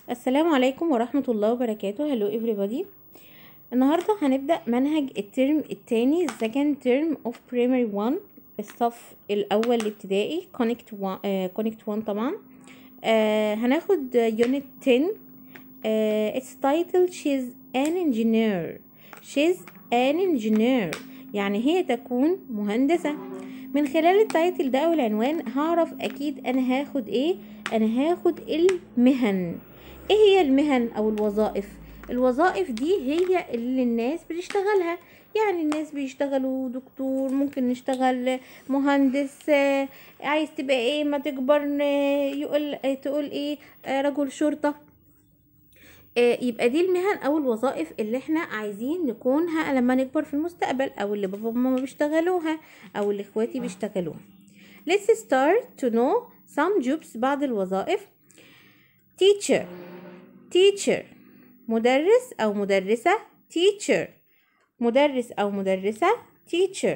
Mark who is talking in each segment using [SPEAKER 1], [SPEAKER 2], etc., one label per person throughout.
[SPEAKER 1] السلام عليكم ورحمة الله وبركاته هلو everybody النهاردة هنبدأ منهج الترم التاني second term of primary 1 الصف الأول الابتدائي connect 1 آه connect 1 طبعا آه هناخد unit 10 آه it's titled she's an engineer she's an engineer يعني هي تكون مهندسة من خلال التايتل ده أو العنوان هعرف أكيد أنا هاخد إيه أنا هاخد المهن ايه هي المهن او الوظائف الوظائف دي هي اللي الناس بتشتغلها يعني الناس بيشتغلوا دكتور ممكن نشتغل مهندس آه، عايز تبقى ايه ما تكبر آه، يقول آه، تقول ايه آه، رجل شرطة آه، يبقى دي المهن او الوظائف اللي احنا عايزين نكونها لما نكبر في المستقبل او اللي بابا وماما بيشتغلوها او اللي اخواتي بيشتغلوها let's start to know some jobs بعض الوظائف teacher teacher مدرس أو مدرسة teacher مدرس أو مدرسة teacher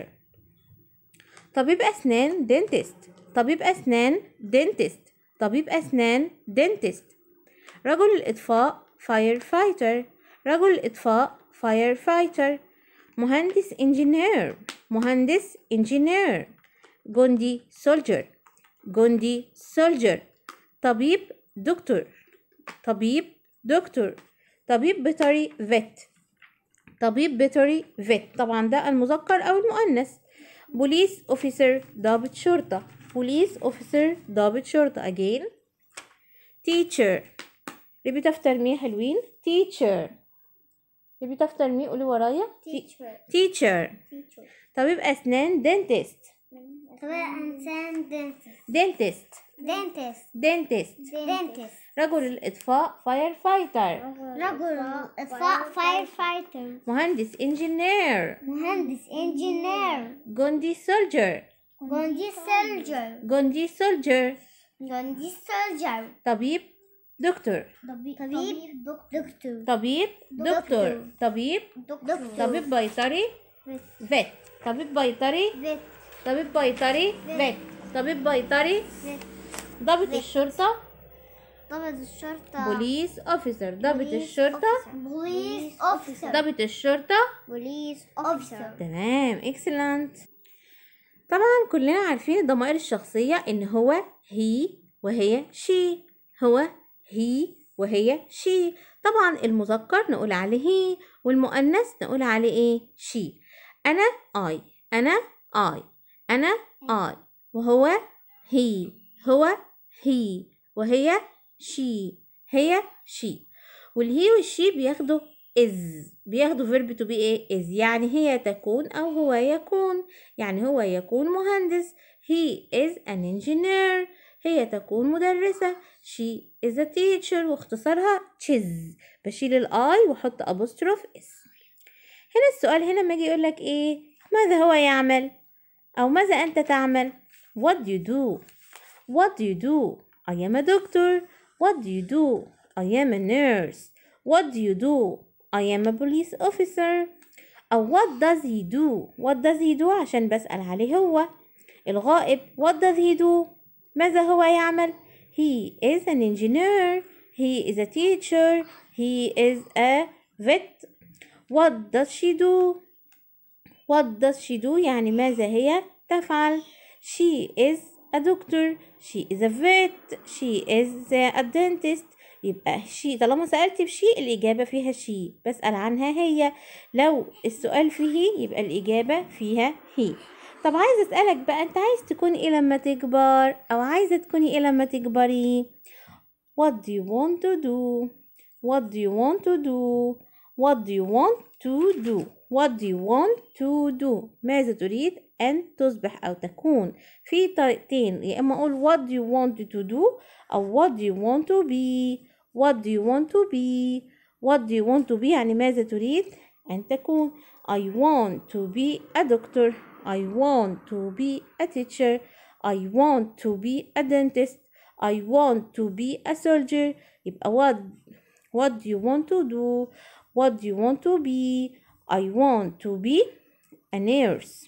[SPEAKER 1] طبيب أسنان dentist طبيب أسنان dentist طبيب أسنان dentist رجل الإطفاء firefighter رجل الإطفاء firefighter مهندس engineer مهندس engineer جندي soldier جندي soldier طبيب دكتور طبيب دكتور طبيب بيطري فيت طبيب بيطري فيت طبعا ده المذكر او المؤنث بوليس اوفيسر ضابط شرطة بوليس اوفيسر ضابط شرطة again teacher ريبيت افتر مي حلوين teacher ريبيت افتر مي قولي ورايا
[SPEAKER 2] teacher
[SPEAKER 1] teacher
[SPEAKER 2] teacher
[SPEAKER 1] طبيب اسنان dentist
[SPEAKER 2] طبيب إنسان dentist
[SPEAKER 1] dentist
[SPEAKER 2] dentist
[SPEAKER 1] dentist
[SPEAKER 2] dentist
[SPEAKER 1] رجل الاطفاء firefighter
[SPEAKER 2] رجل إطفاء firefighter
[SPEAKER 1] مهندس engineer
[SPEAKER 2] مهندس engineer
[SPEAKER 1] جندي soldier
[SPEAKER 2] جندي soldier
[SPEAKER 1] جندي soldier
[SPEAKER 2] جندي soldier
[SPEAKER 1] طبيب دكتور
[SPEAKER 2] طبيب دكتور
[SPEAKER 1] طبيب دكتور طبيب
[SPEAKER 2] دكتور
[SPEAKER 1] طبيب بيطري فيت طبيب بيطري
[SPEAKER 2] فيت
[SPEAKER 1] طبيب بيطري فيت طبيب بيطري ضابط الشرطة
[SPEAKER 2] ضابط الشرطة
[SPEAKER 1] بوليس اوفيسر ضابط الشرطة
[SPEAKER 2] بوليس اوفيسر
[SPEAKER 1] ضابط الشرطة
[SPEAKER 2] بوليس اوفيسر
[SPEAKER 1] تمام اكسلنت طبعا كلنا عارفين الضمائر الشخصية ان هو هي وهي شي هو هي وهي شي طبعا المذكر نقول عليه هي والمؤنث نقول عليه ايه شي انا اي انا اي انا اي وهو هي هو هي وهي شي هي شي والهي والشي بياخدوا is بياخدوا فيرب تو بي ايه is يعني هي تكون او هو يكون يعني هو يكون مهندس he is an engineer هي تكون مدرسة she is a teacher واختصارها chiz بشيل الاي واحط apostrophe s هنا السؤال هنا لما يجي يقولك ايه ماذا هو يعمل او ماذا انت تعمل what do you do what do you do I am a doctor what do you do I am a nurse what do you do I am a police officer أو what does he do what does he do عشان بسأل عليه هو الغائب what does he do ماذا هو يعمل he is an engineer he is a teacher he is a vet what does she do what does she do يعني ماذا هي تفعل she is a doctor she is a vet she is a dentist يبقى شي طالما سألت بشي الإجابة فيها شي بسأل عنها هي لو السؤال فيه يبقى الإجابة فيها هي طب عايزة أسألك بقى أنت عايز تكوني إيه لما تكبر أو عايزة تكوني إيه لما تكبري What do you want to do What do you want to do What do you want to do What do you want to do ماذا تريد أن تصبح أو تكون في طريقتين يا إما أقول what do you want to do أو what do you want to be what do you want to be what do you want to be يعني ماذا تريد أن تكون I want to be a doctor I want to be a teacher I want to be a dentist I want to be a soldier يبقى what what do you want to do what do you want to be I want to be a nurse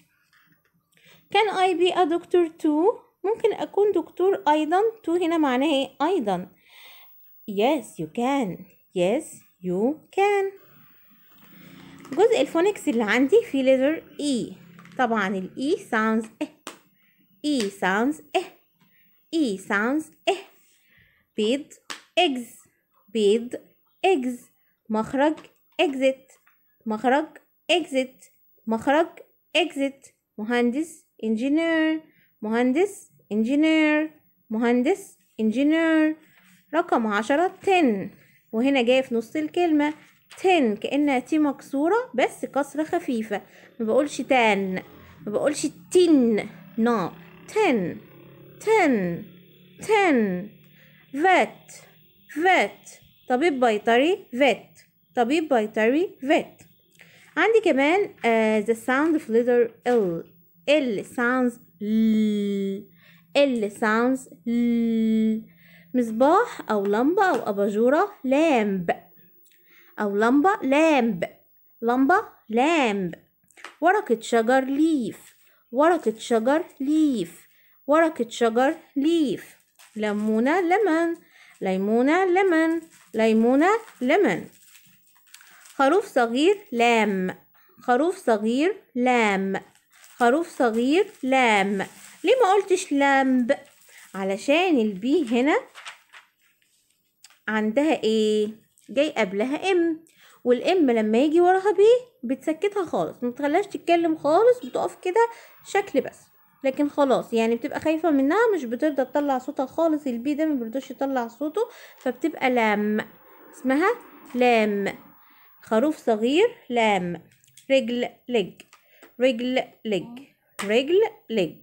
[SPEAKER 1] Can I be a doctor too ممكن أكون دكتور أيضا تو هنا معناها إيه أيضا yes you can yes you can جزء الفونكس اللي عندي في letter E طبعا ال E sounds إه E sounds إه E sounds إه بيض eggs بيض eggs مخرج exit مخرج exit مخرج exit مهندس engineer مهندس engineer مهندس engineer رقم عشرة ten وهنا جاي في نص الكلمة ten كأنها تي مكسورة بس كسرة خفيفة ما بقولش تان ما بقولش تن no ten ten ten vet vet طبيب بيطري vet طبيب بيطري vet عندي كمان uh, the sound of letter L L sounds L L sounds L مصباح أو لمبة أو أباجورة لامب أو لمبة لامب لمبة لامب ورقة شجر ليف ورقة شجر ليف ورقة شجر ليف ليمونة لمن ليمونة لمن ليمونة لمن خروف صغير لام خروف صغير لام خروف صغير لام ليه ما قلتش لامب علشان البي هنا عندها ايه جاي قبلها ام والام لما يجي وراها بي بتسكتها خالص ما بتخليهاش تتكلم خالص بتقف كده شكل بس لكن خلاص يعني بتبقى خايفة منها مش بترضى تطلع صوتها خالص البي ده ما بيرضاش يطلع صوته فبتبقى لام اسمها لام خروف صغير لام رجل لج رجل لج رجل لج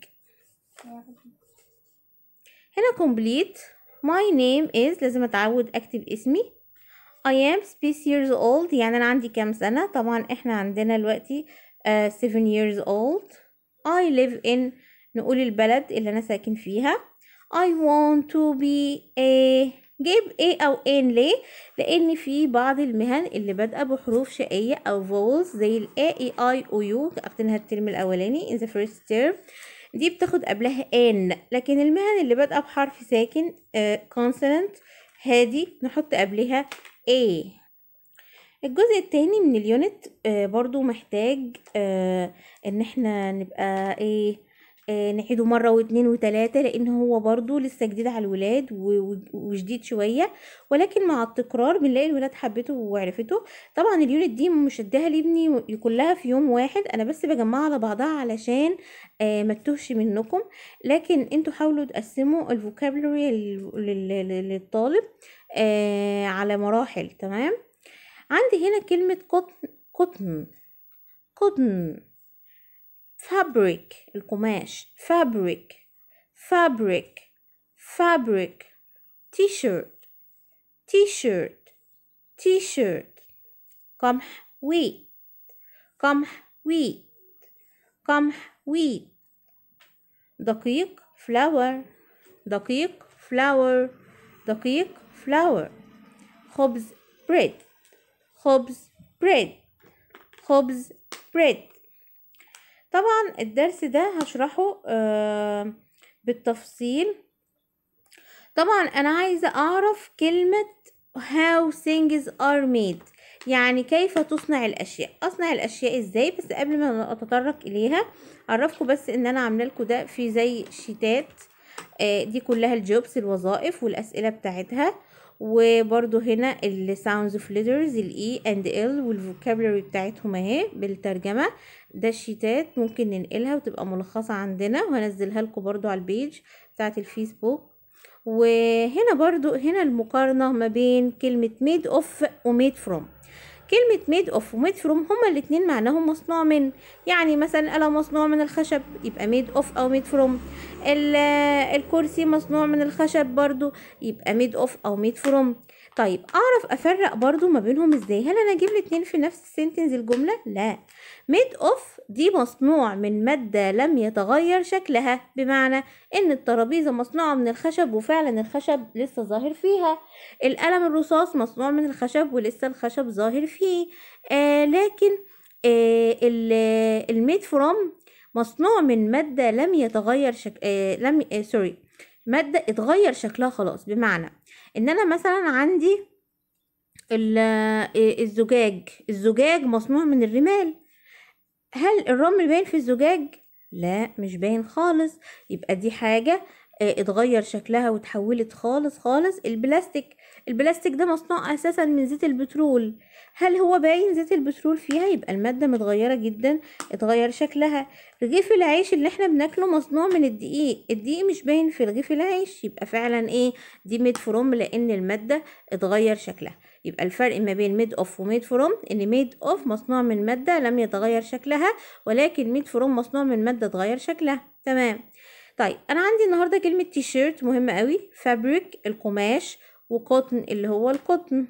[SPEAKER 1] هنا complete my name is لازم اتعود اكتب اسمي I am space years old يعني انا عندي كام سنة طبعا احنا عندنا دلوقتي uh, seven years old I live in نقول البلد اللي انا ساكن فيها I want to be a جيب A أو N ليه؟ لأن في بعض المهن اللي بادئة بحروف شقية أو vowels زي ال A E I O U أخدناها الترم الأولاني in the first term دي بتاخد قبلها N لكن المهن اللي بادئة بحرف ساكن uh, consonant هادي نحط قبلها A الجزء التاني من اليونت آه برضو محتاج آه ان احنا نبقى ايه آه نعيده مرة واتنين وتلاتة لان هو برضو لسه جديد على الولاد وجديد شوية ولكن مع التكرار بنلاقي الولاد حبته وعرفته طبعا اليونت دي مش اديها لابني كلها في يوم واحد انا بس بجمعها على بعضها علشان آه ما تتوهش منكم لكن انتوا حاولوا تقسموا الفوكابلري للطالب آه على مراحل تمام عندي هنا كلمة قطن قطن قطن فابريك القماش فابريك فابريك فابريك تي شيرت تي شيرت تي شيرت قمح ويت قمح ويت قمح ويت دقيق فلاور دقيق فلاور دقيق فلاور خبز بريد خبز بريد خبز بريد طبعا الدرس ده هشرحه آه بالتفصيل طبعا انا عايزة اعرف كلمة how things are made يعني كيف تصنع الاشياء اصنع الاشياء ازاي بس قبل ما اتطرق اليها اعرفكم بس ان انا عامله لكم ده في زي شيتات آه دي كلها الجوبس الوظائف والاسئله بتاعتها وبرضو هنا ال sounds of letters ال E and L والفوكابلري بتاعتهم اهي بالترجمة ده الشيتات ممكن ننقلها وتبقى ملخصة عندنا وهنزلها لكم برضو على البيج بتاعت الفيسبوك وهنا برضو هنا المقارنة ما بين كلمة made of و made from كلمة made of و made from هما الاتنين معناهم مصنوع من يعني مثلا قلم مصنوع من الخشب يبقى made of أو made from الكرسي مصنوع من الخشب برضو يبقى made of أو made from طيب أعرف أفرق برضو ما بينهم ازاي هل أنا أجيب الاتنين في نفس السنتنز الجملة لا made of دي مصنوع من مادة لم يتغير شكلها بمعنى ان الترابيزة مصنوعة من الخشب وفعلا الخشب لسه ظاهر فيها القلم الرصاص مصنوع من الخشب ولسه الخشب ظاهر فيه آه لكن آه الميد فروم مصنوع من مادة لم يتغير شك... آه لم آه سوري مادة اتغير شكلها خلاص بمعنى ان انا مثلا عندي ال- آه، الزجاج الزجاج مصنوع من الرمال هل الرمل باين في الزجاج لا مش باين خالص يبقى دي حاجة آه، اتغير شكلها وتحولت خالص خالص البلاستيك البلاستيك ده مصنوع اساسا من زيت البترول هل هو باين زيت البترول فيها يبقى المادة متغيرة جدا اتغير شكلها رغيف العيش اللي احنا بناكله مصنوع من الدقيق الدقيق مش باين في رغيف العيش يبقى فعلا ايه دي ميد فروم لان المادة اتغير شكلها يبقى الفرق ما بين ميد اوف وميد فروم ان ميد اوف مصنوع من مادة لم يتغير شكلها ولكن ميد فروم مصنوع من مادة اتغير شكلها تمام طيب انا عندي النهارده كلمة تي شيرت مهمة قوي فابريك القماش وقطن اللي هو القطن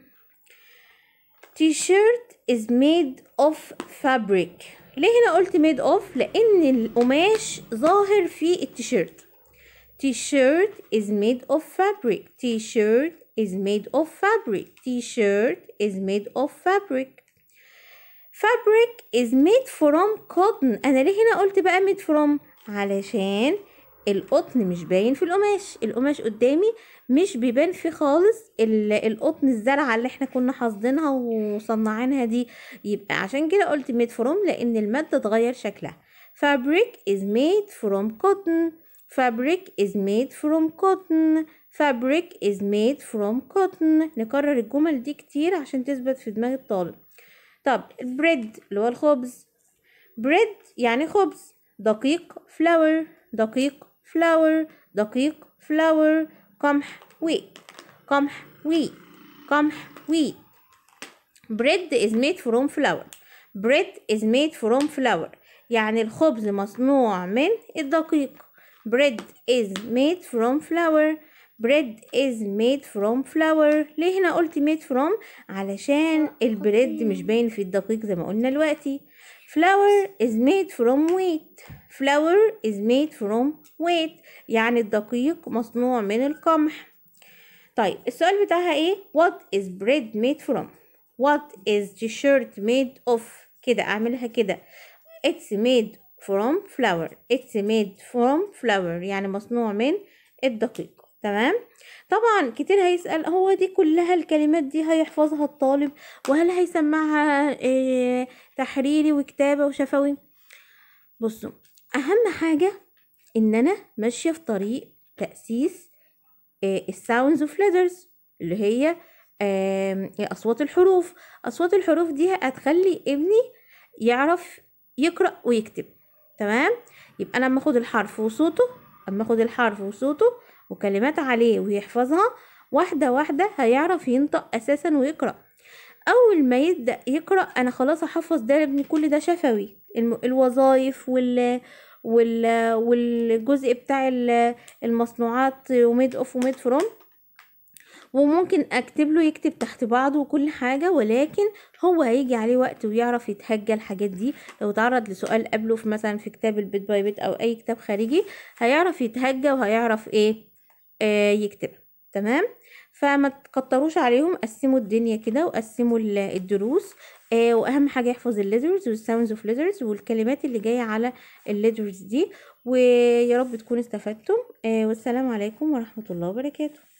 [SPEAKER 1] تي شيرت is made of fabric ليه هنا قلت made of لان القماش ظاهر في التيشيرت T-shirt is made of fabric. T-shirt is made of fabric. T-shirt is made of fabric. Fabric is made from cotton. أنا ليه هنا قلت بقى made from؟ علشان القطن مش باين في القماش القماش قدامي مش بيبان فيه خالص ال- القطن الزرعة اللي احنا كنا حافظينها وصنعينها دي يبقى عشان كده قلت made from لأن المادة اتغير شكلها fabric is made from cotton fabric is made from cotton fabric is made from cotton نكرر الجمل دي كتير عشان تثبت في دماغ الطالب طب البريد اللي هو الخبز بريد يعني خبز دقيق flour دقيق flour دقيق flour قمح wheat قمح wheat قمح wheat bread is made from flour bread is made from flour يعني الخبز مصنوع من الدقيق bread is made from flour bread is made from flour ليه هنا قلت made from علشان البريد مش باين في الدقيق زي ما قلنا دلوقتي flour is made from wheat flour is made from wheat يعني الدقيق مصنوع من القمح طيب السؤال بتاعها ايه what is bread made from what is the shirt made of كده اعملها كده it's made from flour it's made from flour يعني مصنوع من الدقيق تمام طبعا كتير هيسأل هو دي كلها الكلمات دي هيحفظها الطالب وهل هيسمعها إيه تحريري وكتابة وشفوي بصوا اهم حاجة ان انا ماشية في طريق تأسيس الساوندز اوف letters اللي هي آم، اصوات الحروف اصوات الحروف دي هتخلي ابني يعرف يقرأ ويكتب تمام يبقى انا لما اخد الحرف وصوته اما اخد الحرف وصوته وكلمات عليه ويحفظها واحدة واحدة هيعرف ينطق اساسا ويقرأ اول ما يبدأ يقرأ انا خلاص احفظ ده ابني كل ده شفوي الم- الوظائف وال وال والجزء بتاع ال- المصنوعات وميد اوف وميد فروم وممكن اكتب له يكتب تحت بعضه وكل حاجة ولكن هو هيجي عليه وقت ويعرف يتهجى الحاجات دي لو تعرض لسؤال قبله في مثلا في كتاب البيت باي بيت او اي كتاب خارجي هيعرف يتهجى وهيعرف ايه آه يكتب تمام فما تكتروش عليهم قسموا الدنيا كده وقسموا ال- الدروس آه واهم حاجه يحفظ الليترز والساوندز اوف ليترز والكلمات اللي جايه على الليترز دي ويا رب تكونوا استفدتم آه والسلام عليكم ورحمه الله وبركاته